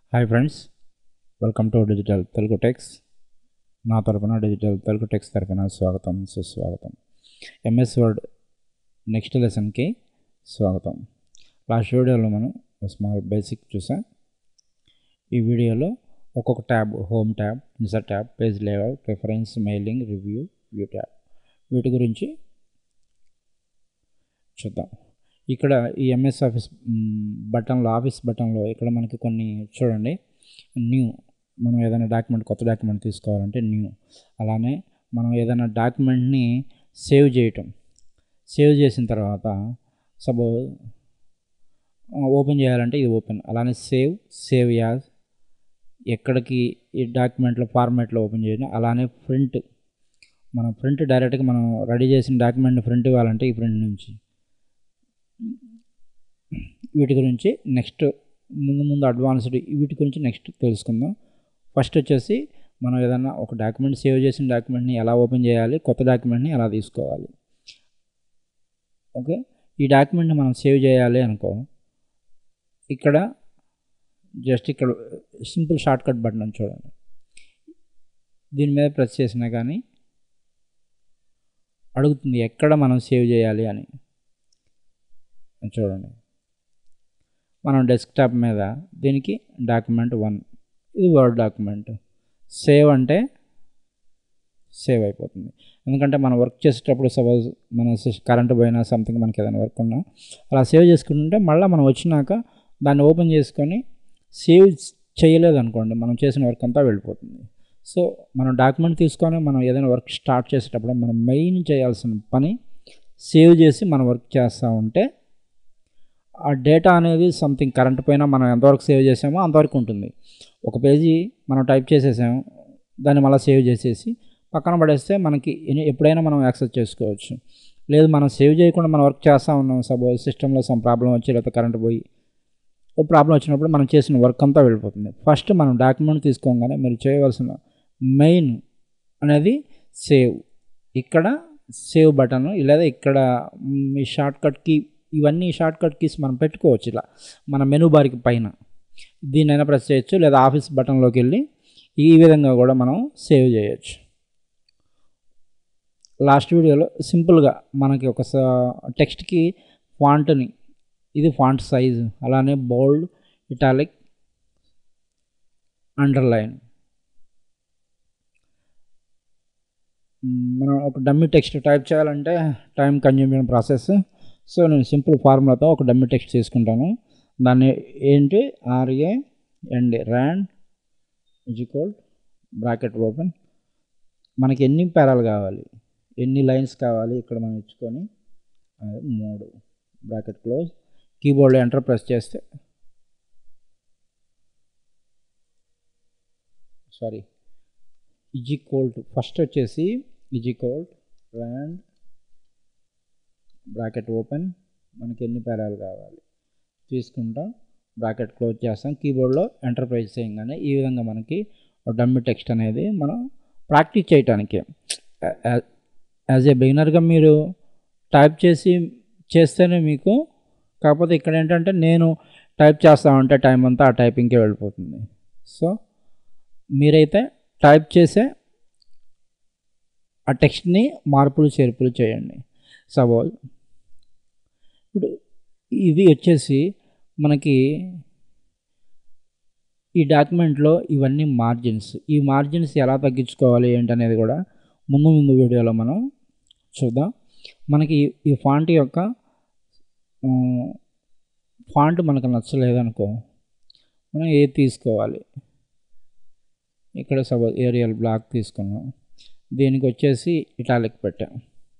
hi friends welcome to digital Telugu techs నా తరపున digital Telugu tax తరపున స్వాగతం సుస్వాగతం ఎంఎస్ వర్డ్ నెక్స్ట్ లెసన్కి స్వాగతం లాస్ట్ వీడియోలో మనం స్మాల్ బేసిక్ చూసాం ఈ వీడియోలో ఒక్కొక్క tab home tab insert tab page layout reference mailing review view tab వీటి గురించి చూద్దాం ఇక్కడ ఈ ఎంఎస్ ఆఫీస్ బటన్లో ఆఫీస్ బటన్లో ఇక్కడ మనకి కొన్ని చూడండి న్యూ మనం ఏదైనా డాక్యుమెంట్ కొత్త డాక్యుమెంట్ తీసుకోవాలంటే న్యూ అలానే మనం ఏదైనా డాక్యుమెంట్ని సేవ్ చేయటం సేవ్ చేసిన తర్వాత సపోజ్ ఓపెన్ చేయాలంటే ఇది ఓపెన్ అలానే సేవ్ సేవ్ యాజ్ ఎక్కడికి ఈ డాక్యుమెంట్లో ఫార్మాట్లో ఓపెన్ చేయడం అలానే ప్రింట్ మనం ప్రింట్ డైరెక్ట్గా మనం రెడీ చేసిన డాక్యుమెంట్ని ప్రింట్ ఇవ్వాలంటే ఈ ప్రింట్ నుంచి వీటి గురించి నెక్స్ట్ ముందు ముందు అడ్వాన్స్డ్ వీటి గురించి నెక్స్ట్ తెలుసుకుందాం ఫస్ట్ వచ్చేసి మనం ఏదైనా ఒక డాక్యుమెంట్ సేవ్ చేసిన డాక్యుమెంట్ని ఎలా ఓపెన్ చేయాలి కొత్త డాక్యుమెంట్ని ఎలా తీసుకోవాలి ఓకే ఈ డాక్యుమెంట్ని మనం సేవ్ చేయాలి అనుకో ఇక్కడ జస్ట్ ఇక్కడ సింపుల్ షార్ట్ కట్ బటన్ అని చూడండి దీని మీద ప్రెస్ చేసినా కానీ అడుగుతుంది ఎక్కడ మనం సేవ్ చేయాలి అని చూడండి మనం డెస్క్టాప్ మీద దీనికి డాక్యుమెంట్ వన్ ఇది వర్డ్ డాక్యుమెంట్ సేవ్ అంటే సేవ్ అయిపోతుంది ఎందుకంటే మనం వర్క్ చేసేటప్పుడు సపోజ్ మన కరెంట్ పోయినా సంథింగ్ మనకి ఏదైనా వర్క్ ఉన్నా అలా సేవ్ చేసుకుంటుంటే మళ్ళీ మనం వచ్చినాక దాన్ని ఓపెన్ చేసుకొని సేవ్ చేయలేదు అనుకోండి మనం చేసిన వర్క్ అంతా వెళ్ళిపోతుంది సో మనం డాక్యుమెంట్ తీసుకొని మనం ఏదైనా వర్క్ స్టార్ట్ చేసేటప్పుడు మనం మెయిన్ చేయాల్సిన పని సేవ్ చేసి మనం వర్క్ చేస్తూ ఉంటే ఆ డేటా అనేది సంథింగ్ కరెంట్ పైన మనం ఎంతవరకు సేవ్ చేసామో అంతవరకు ఉంటుంది ఒక పేజీ మనం టైప్ చేసేసాము దాన్ని మళ్ళీ సేవ్ చేసేసి పక్కన పడేస్తే మనకి ఎప్పుడైనా మనం యాక్సెస్ చేసుకోవచ్చు లేదు మనం సేవ్ చేయకుండా మనం వర్క్ చేస్తూ ఉన్నాం సపోజ్ సిస్టంలో సమ్ ప్రాబ్లం వచ్చి లేకపోతే కరెంట్ పోయి ఓ ప్రాబ్లం వచ్చినప్పుడు మనం చేసిన వర్క్ అంతా వెళ్ళిపోతుంది ఫస్ట్ మనం డాక్యుమెంట్ తీసుకోగానే మీరు చేయవలసిన మెయిన్ అనేది సేవ్ ఇక్కడ సేవ్ బటన్ లేదా ఇక్కడ మీ షార్ట్ కట్కి ఇవన్నీ షార్ట్ కట్ కీస్ మనం పెట్టుకోవచ్చు ఇలా మన మెనూ బార్కి పైన దీన్నైనా ప్రెస్ చేయొచ్చు లేదా ఆఫీస్ బటన్లోకి వెళ్ళి ఈ విధంగా కూడా మనం సేవ్ చేయొచ్చు లాస్ట్ వీడియోలో సింపుల్గా మనకి ఒక టెక్స్ట్కి ఫాంట్ని ఇది ఫాంట్ సైజు అలానే బోల్డ్ ఇటాలిక్ అండర్లైన్ మనం ఒక డమ్మీ టెక్స్ట్ టైప్ చేయాలంటే టైం కన్జ్యూమింగ్ ప్రాసెస్ సో నేను సింపుల్ ఫార్ములాతో ఒక డమ్మీ టెక్స్ట్ తీసుకుంటాను దాన్ని ఏంటి RA and rand is equal bracket open మనకి ఎన్ని పేరాలు కావాలి ఎన్ని లైన్స్ కావాలి ఇక్కడ మనం ఇచ్చుకొని మూడు బ్రాకెట్ క్లోజ్ కీబోర్డ్లో ఎంటర్ ప్రెస్ చేస్తే సారీ ఇజికోల్డ్ ఫస్ట్ వచ్చేసి ఇజికోల్డ్ ర్యాండ్ బ్రాకెట్ ఓపెన్ మనకి ఎన్ని పేరాలు కావాలి తీసుకుంటాం బ్రాకెట్ క్లోజ్ చేస్తాం కీబోర్డ్లో ఎంటర్ ప్రెస్ చేయగానే ఈ విధంగా మనకి డమ్మి టెక్స్ట్ అనేది మనం ప్రాక్టీస్ చేయటానికి యాజ్ ఏ బిగినర్గా మీరు టైప్ చేసి చేస్తేనే మీకు కాకపోతే ఇక్కడ ఏంటంటే నేను టైప్ చేస్తామంటే టైం అంతా ఆ టైపింగ్కే వెళ్ళిపోతుంది సో మీరైతే టైప్ చేసే ఆ టెక్స్ట్ని మార్పులు చేర్పులు చేయండి సపోజ్ ఇప్పుడు ఇది వచ్చేసి మనకి ఈ డాక్యుమెంట్లో ఇవన్నీ మార్జిన్స్ ఈ మార్జిన్స్ ఎలా తగ్గించుకోవాలి ఏంటనేది కూడా ముందు ముందు వీడియోలో మనం చూద్దాం మనకి ఈ ఫాంట్ యొక్క ఫాంట్ మనకు నచ్చలేదనుకో మనం ఏది తీసుకోవాలి ఇక్కడ సపోజ్ ఏరియల్ బ్లాక్ తీసుకున్నాం దీనికి వచ్చేసి ఇటాలిక్ పెట్టాం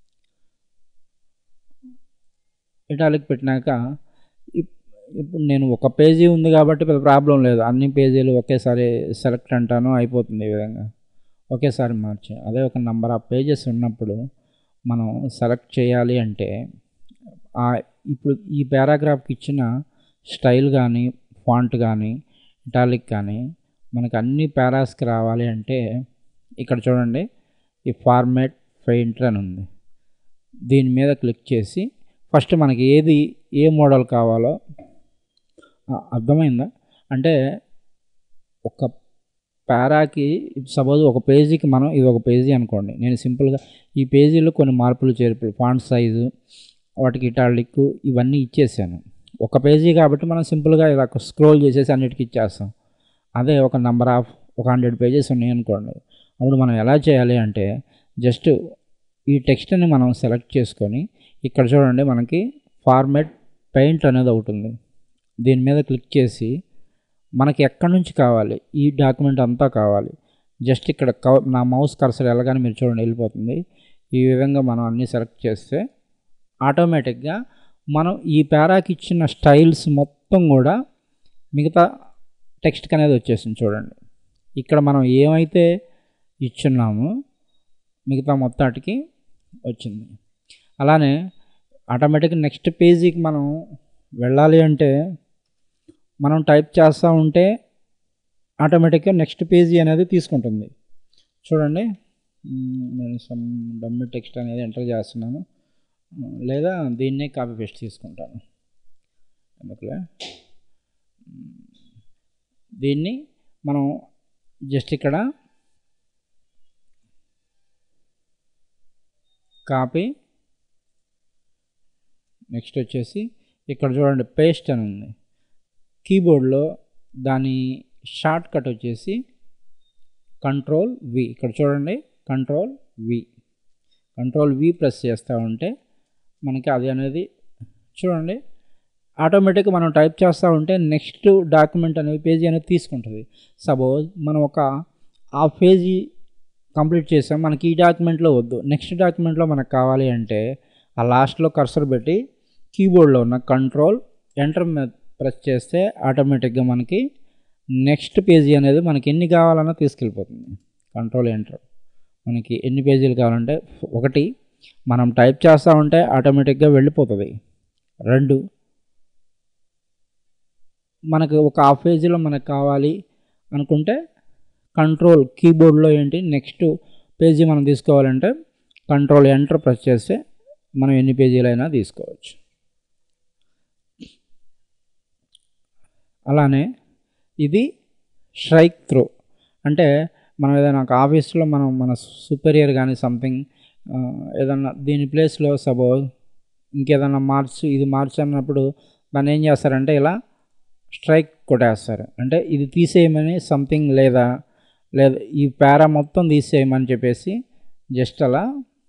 ఇటాలిక్ పెట్టినాక ఇప్పుడు నేను ఒక పేజీ ఉంది కాబట్టి పెద్ద ప్రాబ్లం లేదు అన్ని పేజీలు ఒకేసారి సెలెక్ట్ అంటాను అయిపోతుంది ఈ విధంగా ఒకేసారి మార్చి అదే ఒక నెంబర్ ఆఫ్ పేజెస్ ఉన్నప్పుడు మనం సెలెక్ట్ చేయాలి అంటే ఇప్పుడు ఈ పారాగ్రాఫ్కి ఇచ్చిన స్టైల్ కానీ ఫాంట్ కానీ ఇటాలిక్ కానీ మనకు అన్ని పారాస్కి రావాలి అంటే ఇక్కడ చూడండి ఈ ఫార్మేట్ పెయింటర్ అని ఉంది దీని మీద క్లిక్ చేసి ఫస్ట్ మనకి ఏది ఏ మోడల్ కావాలో అర్థమైందా అంటే ఒక పారాకి సపోజ్ ఒక పేజీకి మనం ఇది ఒక పేజీ అనుకోండి నేను సింపుల్గా ఈ పేజీలో కొన్ని మార్పులు చేర్పులు ఫాంట్ సైజు వాటికి ఇటాలిక్ ఇవన్నీ ఇచ్చేసాను ఒక పేజీ కాబట్టి మనం సింపుల్గా ఇలా స్క్రోల్ చేసేసి అన్నిటికీ ఇచ్చేస్తాం అదే ఒక నెంబర్ ఆఫ్ ఒక హండ్రెడ్ పేజెస్ ఉన్నాయి అనుకోండి అప్పుడు మనం ఎలా చేయాలి అంటే జస్ట్ ఈ టెక్స్ట్ని మనం సెలెక్ట్ చేసుకొని ఇక్కడ చూడండి మనకి ఫార్మాట్ పెయింట్ అనేది ఒకటి ఉంది దీని మీద క్లిక్ చేసి మనకి ఎక్కడి నుంచి కావాలి ఈ డాక్యుమెంట్ అంతా కావాలి జస్ట్ ఇక్కడ కవ నా మౌస్ కర్సర్ ఎలాగానే మీరు చూడండి వెళ్ళిపోతుంది ఈ విధంగా మనం అన్నీ సెలెక్ట్ చేస్తే ఆటోమేటిక్గా మనం ఈ పారాకి ఇచ్చిన స్టైల్స్ మొత్తం కూడా మిగతా టెక్స్ట్కి అనేది వచ్చేసింది చూడండి ఇక్కడ మనం ఏమైతే ఇచ్చున్నామో మిగతా మొత్తానికి వచ్చింది అలానే ఆటోమేటిక్గా నెక్స్ట్ పేజీకి మనం వెళ్ళాలి అంటే మనం టైప్ చేస్తూ ఉంటే ఆటోమేటిక్గా నెక్స్ట్ పేజీ అనేది తీసుకుంటుంది చూడండి నేను సమ్ డమ్మి టెక్స్ట్ అనేది ఎంటర్ చేస్తున్నాను లేదా దీన్నే కాపీ పేస్ట్ తీసుకుంటాను ఎందుకులే దీన్ని మనం జస్ట్ ఇక్కడ కాపీ నెక్స్ట్ వచ్చేసి ఇక్కడ చూడండి పేస్ట్ అని ఉంది కీబోర్డ్లో దాని షార్ట్ కట్ వచ్చేసి కంట్రోల్ వి ఇక్కడ చూడండి control V control V press చేస్తూ ఉంటే మనకి అది అనేది చూడండి ఆటోమేటిక్గా మనం టైప్ చేస్తూ ఉంటే నెక్స్ట్ డాక్యుమెంట్ అనేది పేజీ అనేది తీసుకుంటుంది సపోజ్ మనం ఒక ఆ పేజీ కంప్లీట్ చేసాం మనకి ఈ డాక్యుమెంట్లో వద్దు నెక్స్ట్ డాక్యుమెంట్లో మనకు కావాలి అంటే ఆ లాస్ట్లో కర్సర్ పెట్టి కీబోర్డ్లో ఉన్న కంట్రోల్ ఎంటర్ ప్రెస్ చేస్తే ఆటోమేటిక్గా మనకి నెక్స్ట్ పేజీ అనేది మనకి ఎన్ని కావాలన్నా తీసుకెళ్ళిపోతుంది కంట్రోల్ ఎంటర్ మనకి ఎన్ని పేజీలు కావాలంటే ఒకటి మనం టైప్ చేస్తూ ఉంటే ఆటోమేటిక్గా వెళ్ళిపోతుంది రెండు మనకు ఒక హాఫ్ పేజీలో మనకు కావాలి అనుకుంటే కంట్రోల్ కీబోర్డ్లో ఏంటి నెక్స్ట్ పేజీ మనం తీసుకోవాలంటే కంట్రోల్ ఎంటర్ ప్రెస్ చేస్తే మనం ఎన్ని పేజీలైనా తీసుకోవచ్చు అలానే ఇది స్ట్రైక్ త్రో అంటే మనం ఏదైనా ఒక ఆఫీస్లో మనం మన సూపీరియర్ కానీ సంథింగ్ ఏదన్నా దీని ప్లేస్లో సపోజ్ ఇంకేదన్నా మార్చు ఇది మార్చు అన్నప్పుడు దాన్ని ఏం చేస్తారంటే ఇలా స్ట్రైక్ కొట్టేస్తారు అంటే ఇది తీసేయమని సంథింగ్ లేదా లేదా ఈ పారా మొత్తం తీసేయమని చెప్పేసి జస్ట్ అలా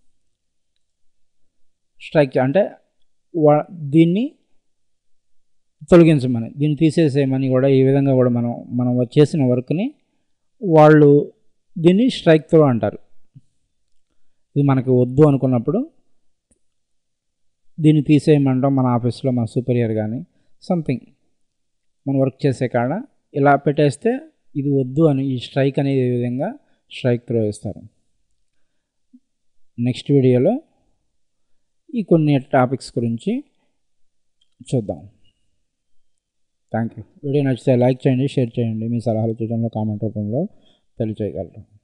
స్ట్రైక్ అంటే దీన్ని తొలగించమని దీన్ని తీసేసేయమని కూడా ఈ విధంగా కూడా మనం మనం చేసిన వర్క్ని వాళ్ళు దీన్ని స్ట్రైక్ త్రో అంటారు ఇది మనకి వద్దు అనుకున్నప్పుడు దీన్ని తీసేయమంటాం మన ఆఫీస్లో మన సూపీరియర్ కానీ సంథింగ్ మనం వర్క్ చేసే కాడ ఇలా పెట్టేస్తే ఇది వద్దు అని ఈ స్ట్రైక్ అనేది ఈ విధంగా స్ట్రైక్ త్రో వేస్తారు నెక్స్ట్ వీడియోలో ఈ కొన్ని టాపిక్స్ గురించి చూద్దాం థ్యాంక్ యూ వీడియో నచ్చితే లైక్ చేయండి షేర్ చేయండి మీ సలహాలు చూడంలో కామెంట్ రూపంలో తెలియచేయగలరు